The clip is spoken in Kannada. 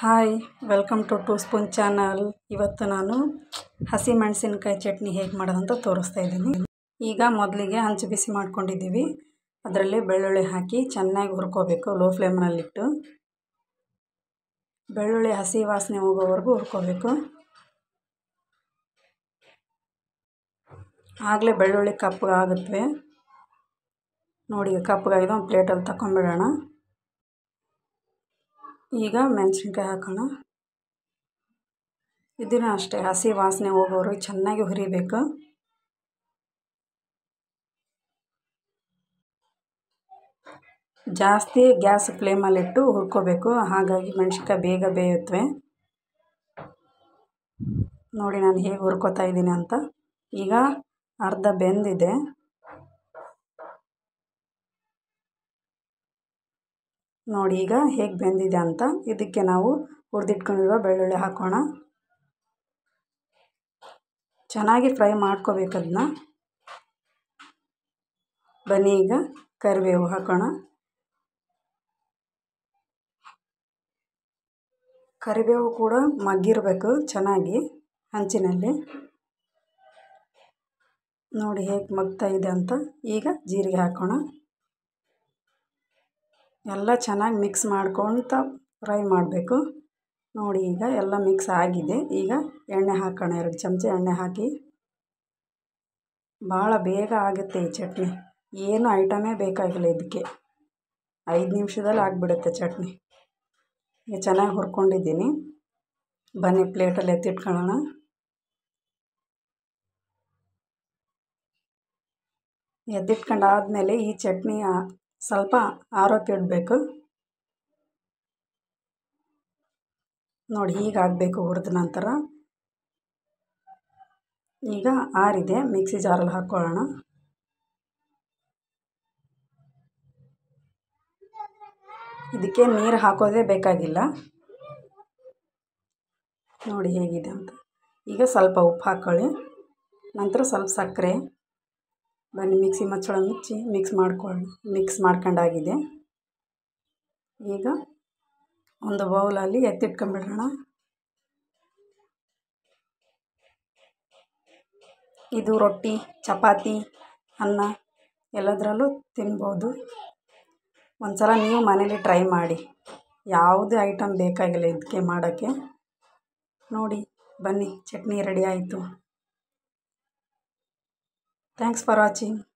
hi welcome to two spoon channel ಇವತ್ತು ನಾನು ಹಸಿಮೆಣಸಿನ್ಕಾಯಿ ಚಟ್ನಿ ಹೇಗೆ ಮಾಡೋದಂತ ತೋರಿಸ್ತಾ ಇದ್ದೀನಿ ಈಗ ಮೊದಲಿಗೆ ಹಂಚು ಬಿಸಿ ಮಾಡ್ಕೊಂಡಿದ್ದೀವಿ ಅದರಲ್ಲಿ ಬೆಳ್ಳುಳ್ಳಿ ಹಾಕಿ ಚೆನ್ನಾಗಿ ಹುರ್ಕೋಬೇಕು ಲೋ ಫ್ಲೇಮ್ನಲ್ಲಿಟ್ಟು ಬೆಳ್ಳುಳ್ಳಿ ಹಸಿ ವಾಸನೆ ಹೋಗೋವರೆಗೂ ಹುರ್ಕೋಬೇಕು ಆಗಲೇ ಬೆಳ್ಳುಳ್ಳಿ ಕಪ್ಪಗಾಗುತ್ತವೆ ನೋಡಿ ಕಪ್ಪಗಾಗಿದೆ ಒಂದು ಪ್ಲೇಟಲ್ಲಿ ತಗೊಂಬಿಡೋಣ ಈಗ ಮೆಣಸಿನ್ಕಾಯಿ ಹಾಕೋಣ ಇದನ್ನು ಅಷ್ಟೇ ಹಸಿ ವಾಸನೆ ಹೋಗೋವರೆಗೂ ಚೆನ್ನಾಗಿ ಹುರಿಬೇಕು ಜಾಸ್ತಿ ಗ್ಯಾಸ್ ಫ್ಲೇಮಲ್ಲಿಟ್ಟು ಹುರ್ಕೋಬೇಕು ಹಾಗಾಗಿ ಮೆಣಸಿನ್ಕಾಯಿ ಬೇಗ ಬೇಯುತ್ತವೆ ನೋಡಿ ನಾನು ಹೇಗೆ ಹುರ್ಕೋತಾ ಇದ್ದೀನಿ ಅಂತ ಈಗ ಅರ್ಧ ಬೆಂದಿದೆ ನೋಡಿ ಈಗ ಹೇಗೆ ಬೆಂದಿದೆ ಅಂತ ಇದಕ್ಕೆ ನಾವು ಹುರಿದಿಟ್ಕೊಂಡಿರೋ ಬೆಳ್ಳುಳ್ಳಿ ಹಾಕೋಣ ಚೆನ್ನಾಗಿ ಫ್ರೈ ಮಾಡ್ಕೋಬೇಕು ಅದನ್ನ ಬನ್ನಿ ಈಗ ಕರಿಬೇವು ಹಾಕೋಣ ಕರಿಬೇವು ಕೂಡ ಮಗ್ಗಿರಬೇಕು ಚೆನ್ನಾಗಿ ಹಂಚಿನಲ್ಲಿ ನೋಡಿ ಹೇಗೆ ಮಗ್ತಾ ಇದೆ ಅಂತ ಈಗ ಜೀರಿಗೆ ಹಾಕೋಣ ಎಲ್ಲ ಚೆನ್ನಾಗಿ ಮಿಕ್ಸ್ ಮಾಡ್ಕೊತ ಫ್ರೈ ಮಾಡಬೇಕು ನೋಡಿ ಈಗ ಎಲ್ಲ ಮಿಕ್ಸ್ ಆಗಿದೆ ಈಗ ಎಣ್ಣೆ ಹಾಕೋಣ ಎರಡು ಚಮಚ ಎಣ್ಣೆ ಹಾಕಿ ಭಾಳ ಬೇಗ ಆಗುತ್ತೆ ಈ ಚಟ್ನಿ ಏನು ಐಟಮೇ ಬೇಕಾಗಿಲ್ಲ ಇದಕ್ಕೆ ಐದು ನಿಮಿಷದಲ್ಲಿ ಆಗಿಬಿಡುತ್ತೆ ಚಟ್ನಿ ಈಗ ಚೆನ್ನಾಗಿ ಹುರ್ಕೊಂಡಿದ್ದೀನಿ ಬನ್ನಿ ಪ್ಲೇಟಲ್ಲಿ ಎತ್ತಿಟ್ಕೊಳ್ಳೋಣ ಎತ್ತಿಟ್ಕೊಂಡಾದ್ಮೇಲೆ ಈ ಚಟ್ನಿ ಸ್ವಲ್ಪ ಆರೋಕ್ಕೆ ಇಡಬೇಕು ನೋಡಿ ಹೀಗಾಗಬೇಕು ಹುರಿದ ನಂತರ ಈಗ ಆರಿದೆ ಮಿಕ್ಸಿ ಜಾರಲ್ಲಿ ಹಾಕ್ಕೊಳ್ಳೋಣ ಇದಕ್ಕೆ ನೀರು ಹಾಕೋದೇ ಬೇಕಾಗಿಲ್ಲ ನೋಡಿ ಹೇಗಿದೆ ಅಂತ ಈಗ ಸ್ವಲ್ಪ ಉಪ್ಪು ಹಾಕ್ಕೊಳ್ಳಿ ನಂತರ ಸ್ವಲ್ಪ ಸಕ್ಕರೆ ಬನ್ನಿ ಮಿಕ್ಸಿ ಮಚ್ಚಳ ಮುಚ್ಚಿ ಮಿಕ್ಸ್ ಮಾಡ್ಕೊಳ್ಳಿ ಮಿಕ್ಸ್ ಮಾಡ್ಕೊಂಡಾಗಿದೆ ಈಗ ಒಂದು ಬೌಲಲ್ಲಿ ಎತ್ತಿಟ್ಕೊಂಬಿಡೋಣ ಇದು ರೊಟ್ಟಿ ಚಪಾತಿ ಅನ್ನ ಎಲ್ಲದರಲ್ಲೂ ತಿನ್ಬೋದು ಒಂದು ಸಲ ನೀವು ಮನೇಲಿ ಟ್ರೈ ಮಾಡಿ ಯಾವುದೇ ಐಟಮ್ ಬೇಕಾಗಿಲ್ಲ ಇದಕ್ಕೆ ಮಾಡೋಕ್ಕೆ ನೋಡಿ ಬನ್ನಿ ಚಟ್ನಿ ರೆಡಿ ಆಯಿತು ಥ್ಯಾಂಕ್ಸ್ ಫಾರ್ ವಾಚಿಂಗ್